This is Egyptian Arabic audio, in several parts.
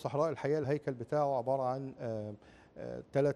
الصحراء الحقيقه الهيكل بتاعه عباره عن ثلاث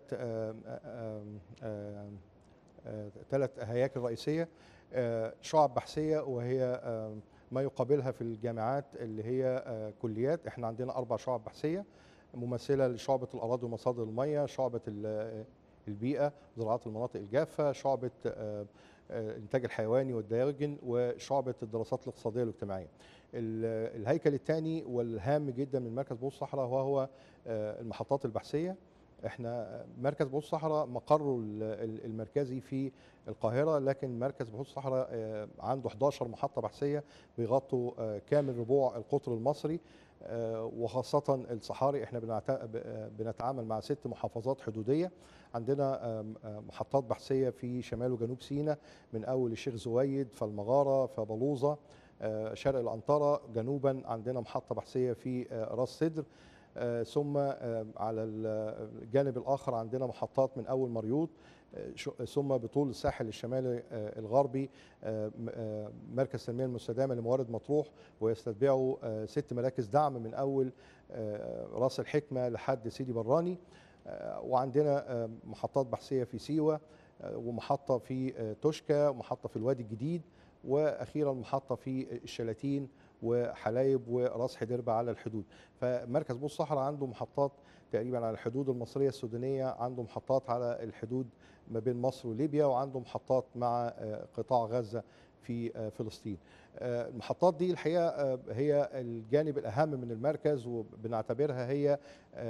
ثلاث هياكل رئيسيه آه، شعب بحثيه وهي آه، ما يقابلها في الجامعات اللي هي آه، كليات احنا عندنا اربع شعب بحثيه ممثله لشعبه الاراضي ومصادر المياه شعبه ال- البيئه زراعه المناطق الجافه شعبه آه، آه، الانتاج الحيواني والدواجن وشعبه الدراسات الاقتصاديه والاجتماعيه ال- الهيكل الثاني والهام جدا من مركز بوص الصحراء وهو آه، المحطات البحثيه احنا مركز بحوث الصحراء مقره ال- ال- المركزي في القاهره لكن مركز بحوث الصحراء آه، عنده 11 محطه بحثيه بيغطوا آه، كامل ربوع القطر المصري آه، وخاصه الصحاري احنا بنعت- ب- آه، بنتعامل مع ست محافظات حدوديه عندنا آم، آه، محطات بحثيه في شمال وجنوب سيناء من اول الشيخ زويد فالمغاره فبلوظه آه، شرق الانطره جنوبا عندنا محطه بحثيه في آه، راس سدر آه، ثم آه، على الجانب الاخر عندنا محطات من اول مريوط آه، شو- ثم بطول الساحل الشمالي آه، الغربي آه، م- آه، مركز التنميه المستدامه لموارد مطروح ويستتبعه آه، ست مراكز دعم من اول آه، راس الحكمه لحد سيدي براني آه، وعندنا آه، محطات بحثيه في سيوه آه، ومحطه في آه، توشكا ومحطه في الوادي الجديد واخيرا محطه في الشلاتين وحلايب وراس حدربة على الحدود فمركز بوص الصحراء عنده محطات تقريبا على الحدود المصريه السودانيه عنده محطات على الحدود ما بين مصر وليبيا وعنده محطات مع آه، قطاع غزه في آه، فلسطين آه، المحطات دي الحقيقه آه، هي الجانب الاهم من المركز وبنعتبرها هي آه،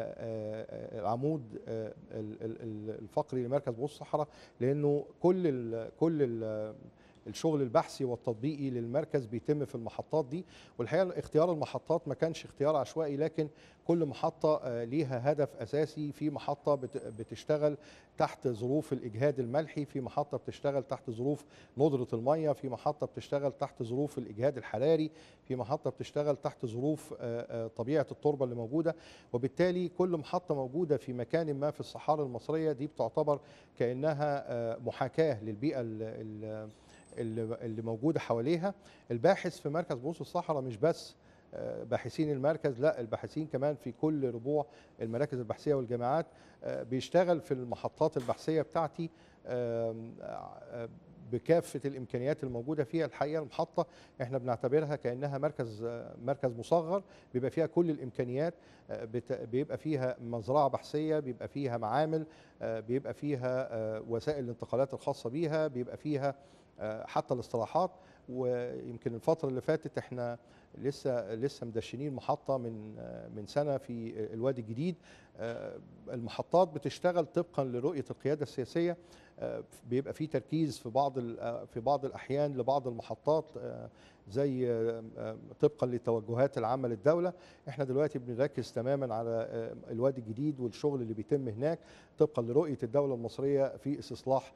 آه، العمود آه، ال- ال- ال- الفقري لمركز بوص الصحراء لانه كل ال كل ال الشغل البحثي والتطبيقي للمركز بيتم في المحطات دي والحقيقه اختيار المحطات ما كانش اختيار عشوائي لكن كل محطه آه، ليها هدف اساسي في محطه بت- بتشتغل تحت ظروف الاجهاد الملحي في محطه بتشتغل تحت ظروف ندره الميه في محطه بتشتغل تحت ظروف الاجهاد الحراري في محطه بتشتغل تحت ظروف آه، آه، طبيعه التربه اللي موجوده وبالتالي كل محطه موجوده في مكان ما في الصحاري المصريه دي بتعتبر كانها آه، محاكاه للبيئه ال- ال- اللي اللي موجوده حواليها الباحث في مركز بحوث الصحراء مش بس آه، باحثين المركز لا الباحثين كمان في كل ربوع المراكز البحثيه والجامعات آه، بيشتغل في المحطات البحثيه بتاعتي آم، آه، بكافه الامكانيات الموجوده فيها الحقيقه المحطه احنا بنعتبرها كانها مركز آه، مركز مصغر بيبقى فيها كل الامكانيات آه، بت- بيبقى فيها مزرعه بحثيه بيبقى فيها معامل آه، بيبقى فيها آه، وسائل الانتقالات الخاصه بيها بيبقى فيها آه، حتى الاستراحات ويمكن الفتره اللي فاتت احنا لسه لسه مدشنين محطه من آه، من سنه في الوادي الجديد آه، المحطات بتشتغل طبقا لرؤيه القياده السياسيه آه، بيبقى في تركيز في بعض ال- آه، في بعض الاحيان لبعض المحطات آه، زي آه، آه، طبقا للتوجهات العامه للدوله احنا دلوقتي بنركز تماما على آه، الوادي الجديد والشغل اللي بيتم هناك طبقا لرؤيه الدوله المصريه في استصلاح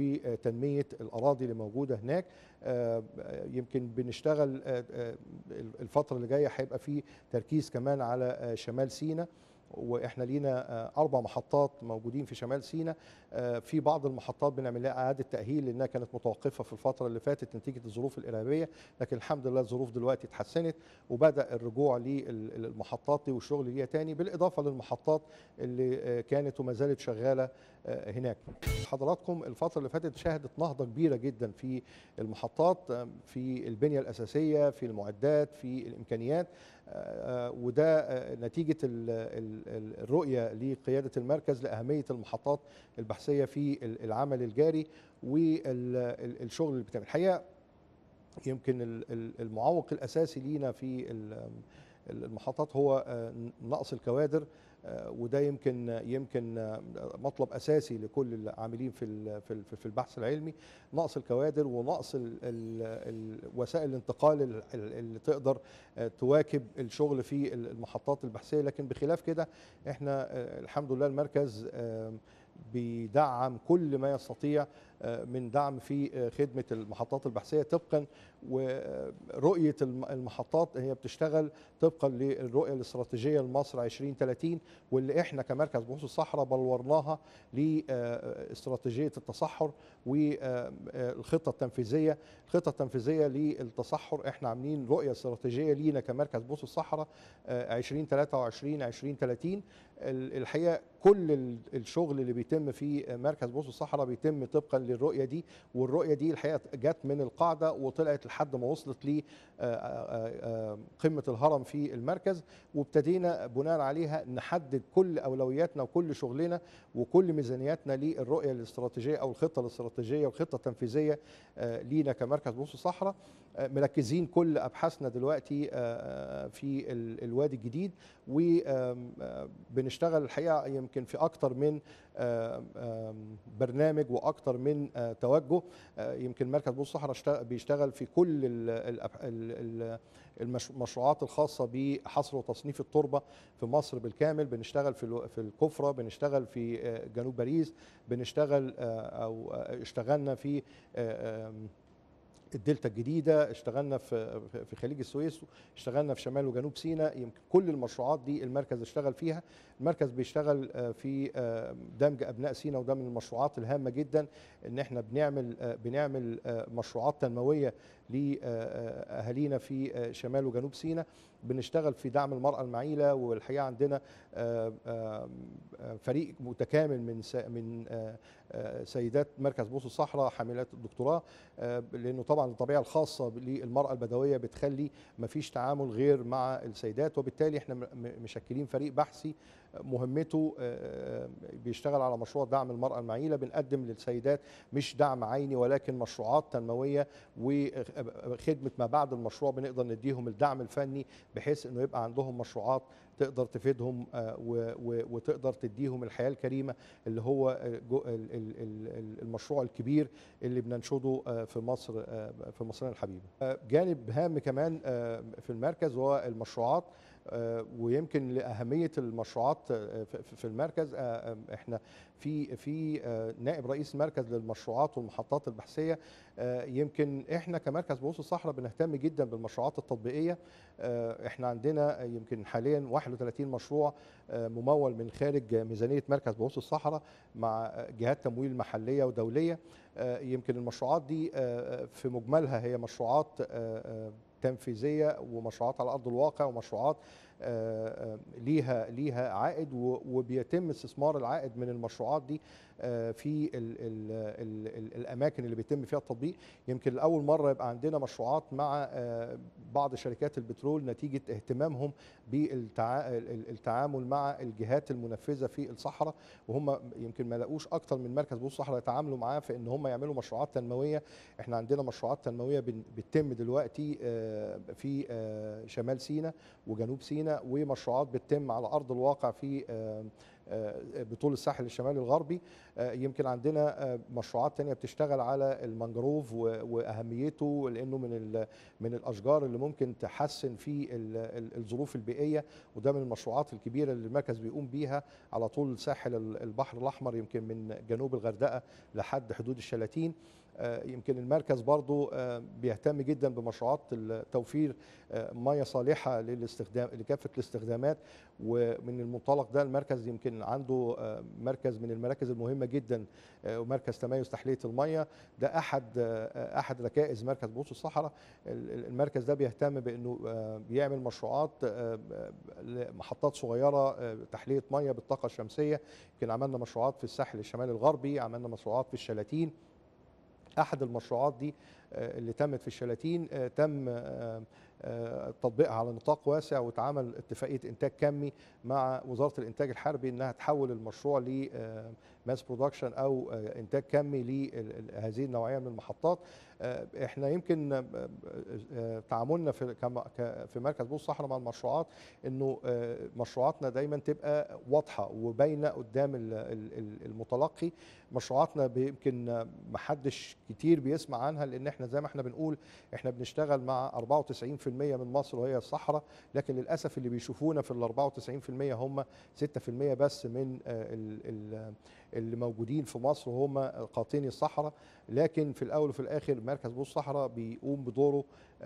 وتنميه الاراضي اللي موجوده هناك آه، يمكن بنشتغل آه، آه، الفتره اللي جايه هيبقى في تركيز كمان على آه، شمال سيناء واحنا لينا آه، اربع محطات موجودين في شمال سيناء آه، في بعض المحطات بنعمل لها اعاده تاهيل لانها كانت متوقفه في الفتره اللي فاتت نتيجه الظروف الارهابيه لكن الحمد لله الظروف دلوقتي اتحسنت وبدا الرجوع للمحطات دي والشغل ليها تاني بالاضافه للمحطات اللي آه، كانت وما زالت شغاله آه، هناك حضراتكم الفتره اللي فاتت شهدت نهضه كبيره جدا في المحطات آه، في البنيه الاساسيه في المعدات في الامكانيات آه، آه، وده آه، نتيجه ال- ال- ال- الرؤيه لقياده المركز لاهميه المحطات البحثيه في ال- العمل الجاري والشغل اللي بتعمل الحقيقه يمكن ال- ال- المعوق الاساسي لينا في ال- المحطات هو آه، نقص الكوادر آه، وده يمكن يمكن آه، مطلب اساسي لكل العاملين في ال- في ال- في البحث العلمي نقص الكوادر ونقص ال- ال- ال- وسائل الانتقال ال- ال- اللي تقدر آه، تواكب الشغل في المحطات البحثيه لكن بخلاف كده احنا آه، الحمد لله المركز آه، بيدعم كل ما يستطيع من دعم في خدمه المحطات البحثيه طبقا ورؤيه المحطات هي بتشتغل طبقا للرؤيه الاستراتيجيه لمصر 2030 واللي احنا كمركز بحوث الصحراء بلورناها لاستراتيجيه التصحر والخطه التنفيذيه الخطه التنفيذيه للتصحر احنا عاملين رؤيه استراتيجيه لينا كمركز بحوث الصحراء 2023 2030 الحقيقه كل الشغل اللي بيتم في مركز بوص الصحراء بيتم طبقا للرؤيه دي والرؤيه دي الحقيقه جت من القاعده وطلعت لحد ما وصلت ل قمه الهرم في المركز وابتدينا بناء عليها نحدد كل اولوياتنا وكل شغلنا وكل ميزانياتنا للرؤيه الاستراتيجيه او الخطه الاستراتيجيه والخطه التنفيذيه لينا كمركز بوص الصحراء مركزين كل ابحاثنا دلوقتي في الوادي الجديد وبنشتغل الحقيقه يمكن في اكتر من برنامج واكتر من توجه يمكن مركز بوص الصحراء بيشتغل في كل المشروعات الخاصه بحصر وتصنيف التربه في مصر بالكامل بنشتغل في في الكفره بنشتغل في جنوب باريس بنشتغل او اشتغلنا في الدلتا الجديده اشتغلنا في في خليج السويس اشتغلنا في شمال وجنوب سيناء يمكن كل المشروعات دي المركز اشتغل فيها المركز بيشتغل في دمج ابناء سيناء وده من المشروعات الهامه جدا ان احنا بنعمل بنعمل مشروعات تنمويه لاهالينا في شمال وجنوب سيناء بنشتغل في دعم المراه المعيله والحقيقه عندنا فريق متكامل من من سيدات مركز بوص الصحراء حاملات الدكتوراه لانه طبعا الطبيعه الخاصه للمراه البدويه بتخلي ما فيش تعامل غير مع السيدات وبالتالي احنا مشكلين فريق بحثي مهمته بيشتغل على مشروع دعم المرأة المعيلة بنقدم للسيدات مش دعم عيني ولكن مشروعات تنموية وخدمة ما بعد المشروع بنقدر نديهم الدعم الفني بحيث انه يبقى عندهم مشروعات تقدر تفيدهم وتقدر تديهم الحياة الكريمة اللي هو المشروع الكبير اللي بننشده في مصر في مصرنا الحبيبة جانب هام كمان في المركز هو المشروعات ويمكن لاهميه المشروعات في المركز احنا في في نائب رئيس مركز للمشروعات والمحطات البحثيه يمكن احنا كمركز بحوث الصحراء بنهتم جدا بالمشروعات التطبيقيه احنا عندنا يمكن حاليا 31 مشروع ممول من خارج ميزانيه مركز بحوث الصحراء مع جهات تمويل محليه ودوليه يمكن المشروعات دي في مجملها هي مشروعات تنفيذيه ومشروعات على ارض الواقع ومشروعات ليها ليها عائد وبيتم استثمار العائد من المشروعات دي في ال ال ال الاماكن اللي بيتم فيها التطبيق يمكن لاول مره يبقى عندنا مشروعات مع بعض شركات البترول نتيجه اهتمامهم بالتعامل مع الجهات المنفذه في الصحراء وهم يمكن ما لاقوش اكتر من مركز بوص الصحراء يتعاملوا معاه في ان هم يعملوا مشروعات تنمويه احنا عندنا مشروعات تنمويه بتتم دلوقتي في شمال سيناء وجنوب سيناء ومشروعات بتتم على ارض الواقع في بطول الساحل الشمالي الغربي يمكن عندنا مشروعات تانية بتشتغل على المانجروف واهميته لانه من من الاشجار اللي ممكن تحسن في الظروف البيئيه وده من المشروعات الكبيره اللي المركز بيقوم بيها على طول ساحل البحر الاحمر يمكن من جنوب الغردقه لحد حدود الشلاتين يمكن المركز برضو بيهتم جدا بمشروعات توفير ميه صالحه للاستخدام لكافه الاستخدامات ومن المنطلق ده المركز يمكن عنده مركز من المراكز المهمه جدا ومركز تميز تحليه الميه ده احد احد ركائز مركز بوص الصحراء المركز ده بيهتم بانه بيعمل مشروعات محطات صغيره تحليه ميه بالطاقه الشمسيه يمكن عملنا مشروعات في الساحل الشمالي الغربي عملنا مشروعات في الشلاتين احد المشروعات دي اللي تمت في الشلاتين تم تطبيقها على نطاق واسع واتعمل اتفاقيه انتاج كمي مع وزاره الانتاج الحربي انها تحول المشروع لماس برودكشن او انتاج كمي لهذه النوعيه من المحطات آه، احنا يمكن آه، آه، تعاملنا في كم- ك- في مركز بوص صحراء مع المشروعات انه آه، مشروعاتنا دايما تبقى واضحه وباينه قدام ال- ال- ال- المتلقي مشروعاتنا ب- يمكن ما حدش كتير بيسمع عنها لان احنا زي ما احنا بنقول احنا بنشتغل مع 94% من مصر وهي الصحراء لكن للاسف اللي بيشوفونا في ال 94% هم 6% بس من آه، ال- ال- اللي موجودين في مصر وهم قاطني الصحراء لكن في الاول وفي الاخر مركز بوص صحراء بيقوم بدوره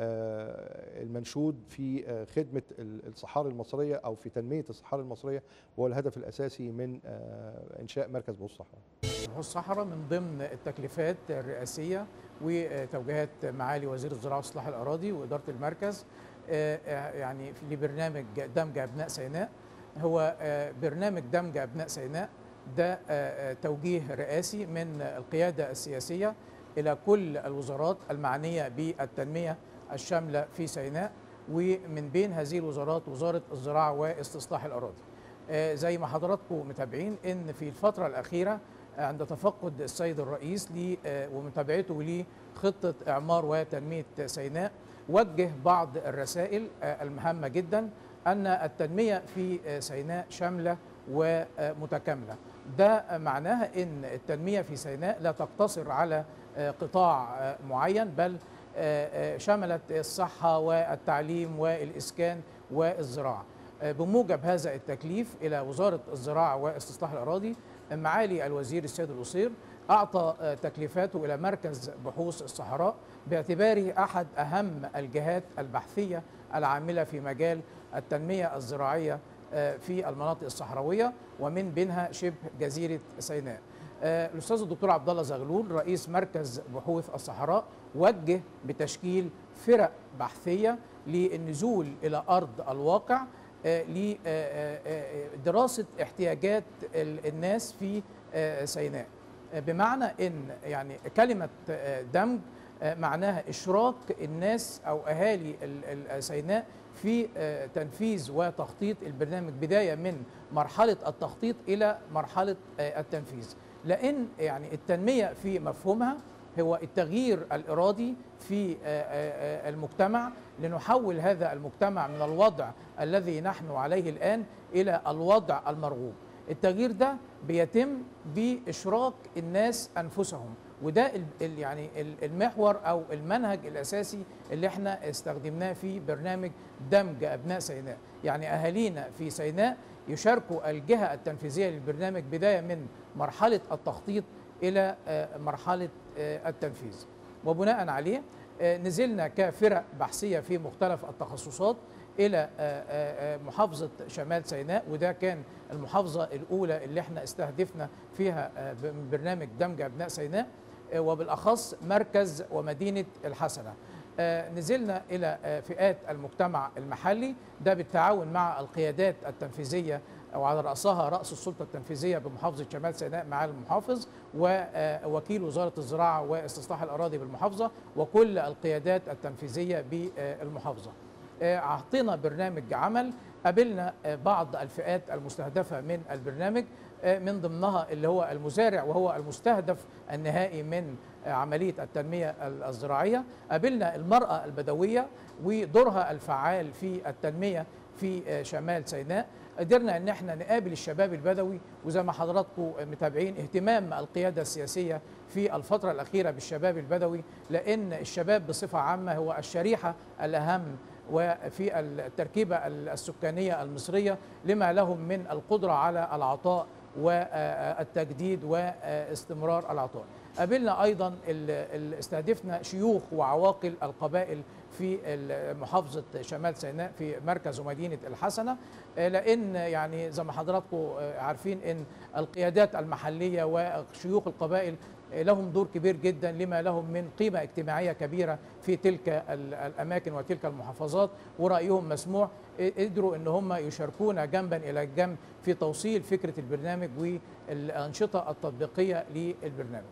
آه، المنشود في آه، خدمه ال- الصحاري المصريه او في تنميه الصحاري المصريه وهو الهدف الاساسي من آه، انشاء مركز بوص صحراء بحوث الصحراء من ضمن التكليفات الرئاسية وتوجيهات معالي وزير الزراعة وإصلاح الأراضي وإدارة المركز آه، آه، يعني في- لبرنامج دمج أبناء سيناء هو آه، برنامج دمج أبناء سيناء ده آه، آه، توجيه رئاسي من القيادة السياسية إلى كل الوزارات المعنية بالتنمية الشاملة في سيناء ومن بين هذه الوزارات وزارة الزراعة واستصلاح الأراضي آه، زي ما حضراتكم متابعين ان في الفتره الاخيره عند تفقد السيد الرئيس لي آه، ومتابعته لخطه اعمار وتنميه سيناء وجه بعض الرسائل آه، المهمه جدا ان التنميه في آه، سيناء شامله ومتكامله ده معناها ان التنميه في سيناء لا تقتصر على آه، قطاع آه، معين بل آه، آه، شملت الصحه والتعليم والاسكان والزراعه آه، بموجب هذا التكليف الى وزاره الزراعه واستصلاح الاراضي معالي الوزير السيد القصير اعطى آه، تكليفاته الى مركز بحوث الصحراء باعتباره احد اهم الجهات البحثيه العامله في مجال التنميه الزراعيه آه، في المناطق الصحراويه ومن بينها شبه جزيره سيناء. آه، الاستاذ الدكتور عبد الله زغلول رئيس مركز بحوث الصحراء وجه بتشكيل فرق بحثيه للنزول الى ارض الواقع لدراسه احتياجات ال- الناس في آه، سيناء آه، بمعنى ان يعني كلمه آه، دمج آه، معناها اشراك الناس او اهالي ال- ال- سيناء في آه، تنفيذ وتخطيط البرنامج بدايه من مرحله التخطيط الى مرحله آه، التنفيذ لان يعني التنميه في مفهومها هو التغيير الارادي في آه، آه، آه، المجتمع لنحول هذا المجتمع من الوضع الذي نحن عليه الان الى الوضع المرغوب التغيير ده بيتم باشراك الناس انفسهم وده ال- ال- يعني ال- المحور او المنهج الاساسي اللي احنا استخدمناه في برنامج دمج ابناء سيناء يعني اهالينا في سيناء يشاركوا الجهه التنفيذيه للبرنامج بدايه من مرحله التخطيط الى آه، مرحله آه، التنفيذ وبناء عليه آه، نزلنا كفرق بحثيه في مختلف التخصصات الى آه، آه، آه، محافظه شمال سيناء وده كان المحافظه الاولى اللي احنا استهدفنا فيها آه، ب- من برنامج دمج ابناء سيناء آه، وبالاخص مركز ومدينه الحسنه آه، نزلنا الى آه، فئات المجتمع المحلي ده بالتعاون مع القيادات التنفيذيه وعلى راسها راس السلطه التنفيذيه بمحافظه شمال سيناء معالي المحافظ ووكيل وزاره الزراعه واستصلاح الاراضي بالمحافظه وكل القيادات التنفيذيه بالمحافظه. آه، اعطينا برنامج عمل قابلنا آه، بعض الفئات المستهدفه من البرنامج آه، من ضمنها اللي هو المزارع وهو المستهدف النهائي من آه، عمليه التنميه ال- الزراعيه قابلنا المراه البدويه ودورها الفعال في التنميه في آه، شمال سيناء قدرنا ان احنا نقابل الشباب البدوي وزي ما حضراتكم متابعين اهتمام القياده السياسيه في الفتره الاخيره بالشباب البدوي لان الشباب بصفه عامه هو الشريحه الاهم وفي التركيبه السكانيه المصريه لما لهم من القدره على العطاء والتجديد واستمرار العطاء. قابلنا ايضا ال- ال- استهدفنا شيوخ وعواقل القبائل في ال- محافظه شمال سيناء في مركز ومدينه الحسنه آه، لان يعني زي ما حضراتكم آه، عارفين ان القيادات المحليه وشيوخ القبائل آه، لهم دور كبير جدا لما لهم من قيمه اجتماعيه كبيره في تلك ال- الاماكن وتلك المحافظات ورايهم مسموع آه، قدروا ان هم يشاركونا جنبا الى جنب في توصيل فكره البرنامج والانشطه التطبيقيه للبرنامج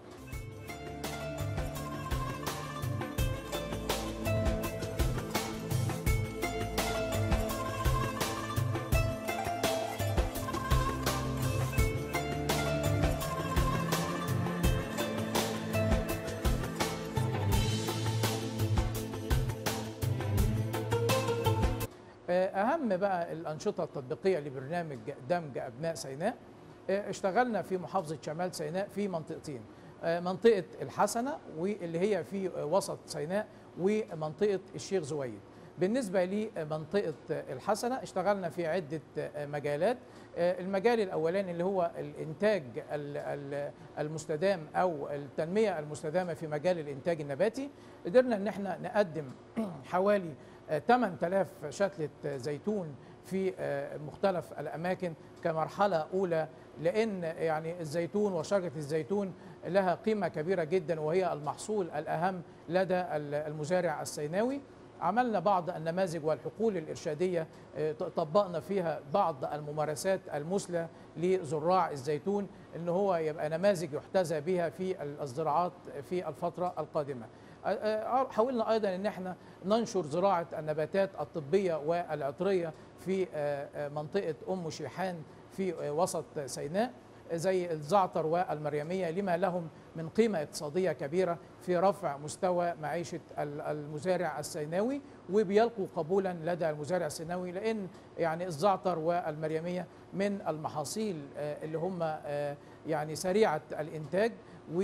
آه، اهم بقى الانشطه التطبيقيه لبرنامج دمج ابناء سيناء آه، اشتغلنا في محافظه شمال سيناء في منطقتين آه، منطقه الحسنه واللي هي في آه، وسط سيناء ومنطقه الشيخ زويد بالنسبه لمنطقه الحسنه اشتغلنا في عده آه، مجالات آه، المجال الاولاني اللي هو الانتاج ال- ال- المستدام او التنميه المستدامه في مجال الانتاج النباتي قدرنا ان احنا نقدم حوالي آه، 8000 شتله آه، زيتون في آه، مختلف الاماكن كمرحله اولى لان يعني الزيتون وشجره الزيتون لها قيمه كبيره جدا وهي المحصول الاهم لدى ال- المزارع السيناوي عملنا بعض النماذج والحقول الإرشادية آه، طبقنا فيها بعض الممارسات المثلى لزراع الزيتون ان هو يبقى نماذج يحتذى بها في الزراعات في الفترة القادمة آه، آه، حاولنا ايضا ان احنا ننشر زراعه النباتات الطبيه والعطريه في آه، آه، منطقه ام شيحان في آه، وسط سيناء زي الزعتر والمريميه لما لهم من قيمه اقتصاديه كبيره في رفع مستوى معيشه ال- المزارع السيناوي وبيلقوا قبولا لدى المزارع السيناوي لان يعني الزعتر والمريميه من المحاصيل آه، اللي هم آه، يعني سريعه الانتاج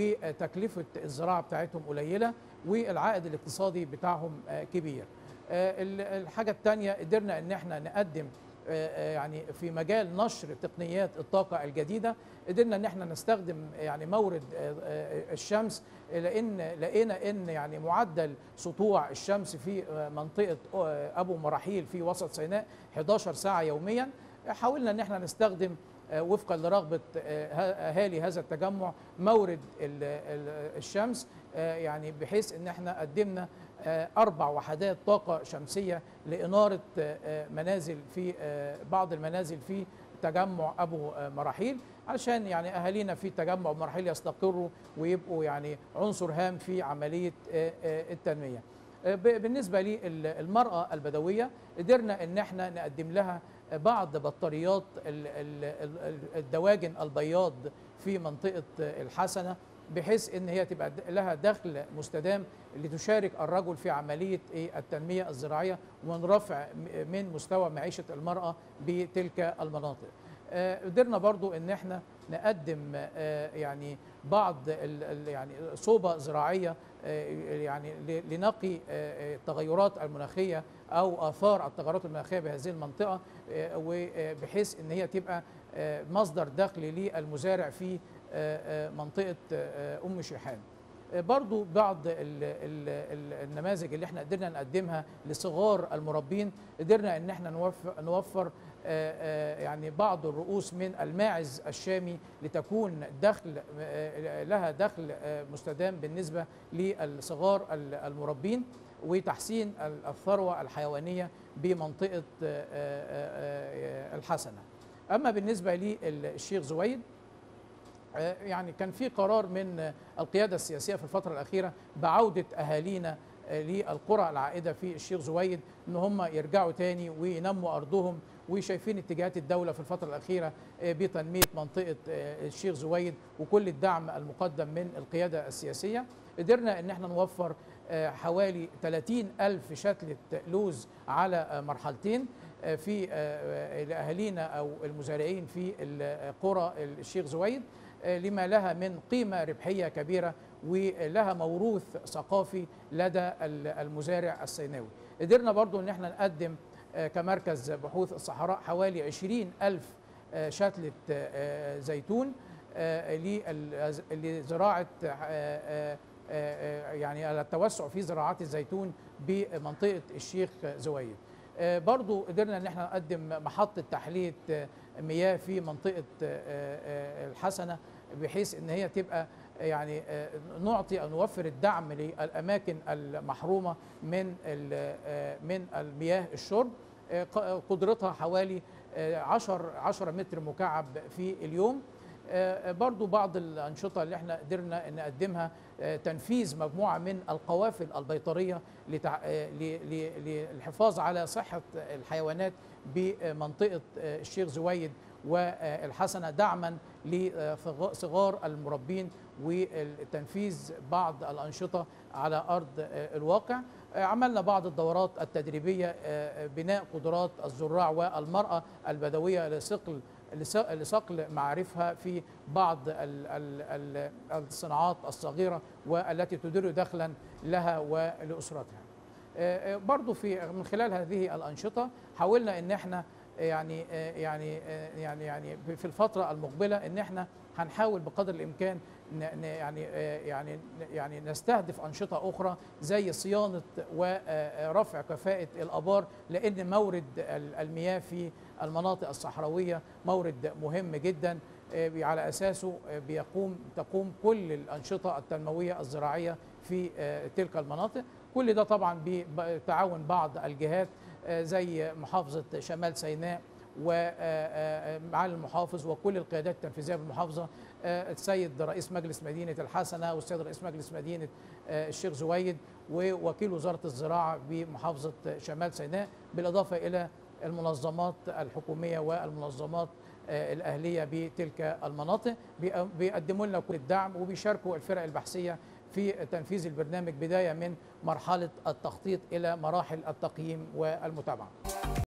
وتكلفه الزراعه بتاعتهم قليله والعائد الاقتصادي بتاعهم آه، كبير. آه، ال- الحاجه الثانيه قدرنا ان احنا نقدم آه، آه، يعني في مجال نشر تقنيات الطاقه الجديده قدرنا ان احنا نستخدم يعني مورد آه، آه، الشمس لان لقينا ان يعني معدل سطوع الشمس في آه، منطقه آه، ابو مراحيل في وسط سيناء 11 ساعه يوميا حاولنا ان احنا نستخدم آه، وفقا لرغبه آه، ه- اهالي هذا التجمع مورد ال- ال- الشمس آه، يعني بحيث ان احنا قدمنا آه، اربع وحدات طاقه شمسيه لاناره آه، آه، منازل في آه، بعض المنازل في تجمع ابو آه، مراحيل علشان يعني اهالينا في تجمع أبو مراحيل يستقروا ويبقوا يعني عنصر هام في عمليه آه، آه، التنميه. آه، ب- بالنسبه للمراه البدويه قدرنا ان احنا نقدم لها بعض بطاريات ال- ال- ال- الدواجن البياض في منطقه الحسنه بحيث ان هي تبقى د- لها دخل مستدام لتشارك الرجل في عمليه إيه التنميه الزراعيه ومن رفع م- من مستوى معيشه المراه بتلك المناطق. آه، قدرنا برضو ان احنا نقدم آه، يعني بعض ال- ال- يعني صوبة زراعية آه، يعني ل- لنقي آه، آه، التغيرات المناخية أو آثار التغيرات المناخية بهذه المنطقة آه، وبحيث ان هي تبقى آه، مصدر دخل للمزارع في آه، آه، منطقة آه، أم شيحان آه، برضو بعض ال ال ال النماذج اللي احنا قدرنا نقدمها لصغار المربين قدرنا ان احنا نوفر, نوفر آه، آه، يعني بعض الرؤوس من الماعز الشامي لتكون دخل آه، لها دخل آه، مستدام بالنسبة للصغار ال- المربين وتحسين ال- الثروة الحيوانية بمنطقة آه، آه، آه، الحسنة أما بالنسبة للشيخ زويد آه، يعني كان في قرار من آه، القيادة السياسية في الفترة الأخيرة بعودة أهالينا آه، للقرى العائدة في الشيخ زويد إن هم يرجعوا تاني وينموا أرضهم وشايفين اتجاهات الدولة في الفترة الأخيرة آه، بتنمية منطقة آه، الشيخ زويد وكل الدعم المقدم من القيادة السياسية قدرنا إن احنا نوفر آه، حوالي 30 ألف شتلة لوز على آه، مرحلتين آه، في آه، آه، لأهالينا أو المزارعين في القرى الشيخ زويد آه، لما لها من قيمة ربحية كبيرة ولها موروث ثقافي لدى ال- المزارع السيناوي قدرنا برضو ان احنا نقدم آه، كمركز بحوث الصحراء حوالي 20 ألف آه، شتلة آه، زيتون آه، لل- لزراعة آه، آه، آه، يعني التوسع في زراعات الزيتون بمنطقة الشيخ زويد آه، برضو قدرنا ان احنا نقدم محطة تحلية آه، مياه في منطقة آه، آه، الحسنة بحيث ان هي تبقى يعني آه، نعطي او نوفر الدعم للاماكن المحرومه من ال- آه، من المياه الشرب آه، ق- قدرتها حوالي 10 10 متر مكعب في اليوم آه، برضو بعض الأنشطة اللي احنا قدرنا نقدمها آه، تنفيذ مجموعة من القوافل البيطرية لتع- آه، ل- ل- للحفاظ على صحة الحيوانات بمنطقة آه، الشيخ زويد والحسنة دعما لصغار المربين وتنفيذ بعض الأنشطة على أرض آه، الواقع آه، عملنا بعض الدورات التدريبيه آه، بناء قدرات الزراع والمراه البدويه لصقل لص- لصقل معارفها في بعض ال- ال- ال- الصناعات الصغيره والتي تدر دخلا لها ولاسرتها. آه، آه، برضو في من خلال هذه الانشطه حاولنا ان احنا يعني آه، يعني آه، يعني يعني في الفتره المقبله ان احنا هنحاول بقدر الامكان ن- ن- يعني آه، يعني يعني نستهدف انشطه اخرى زي صيانه ورفع كفاءه الابار لان مورد ال- المياه في المناطق الصحراويه مورد مهم جدا آه، على اساسه آه، بيقوم تقوم كل الانشطه التنمويه الزراعيه في آه، تلك المناطق كل ده طبعا بتعاون بعض الجهات آه، زي محافظه شمال سيناء ومعالي المحافظ وكل القيادات التنفيذيه بالمحافظه آه، السيد رئيس مجلس مدينه الحسنه والسيد رئيس مجلس مدينه آه، الشيخ زويد ووكيل وزاره الزراعه بمحافظه شمال سيناء بالاضافه الى المنظمات الحكوميه والمنظمات آه، الاهليه بتلك المناطق بيق- بيقدموا لنا كل الدعم وبيشاركوا الفرق البحثيه في تنفيذ البرنامج بدايه من مرحله التخطيط الى مراحل التقييم والمتابعه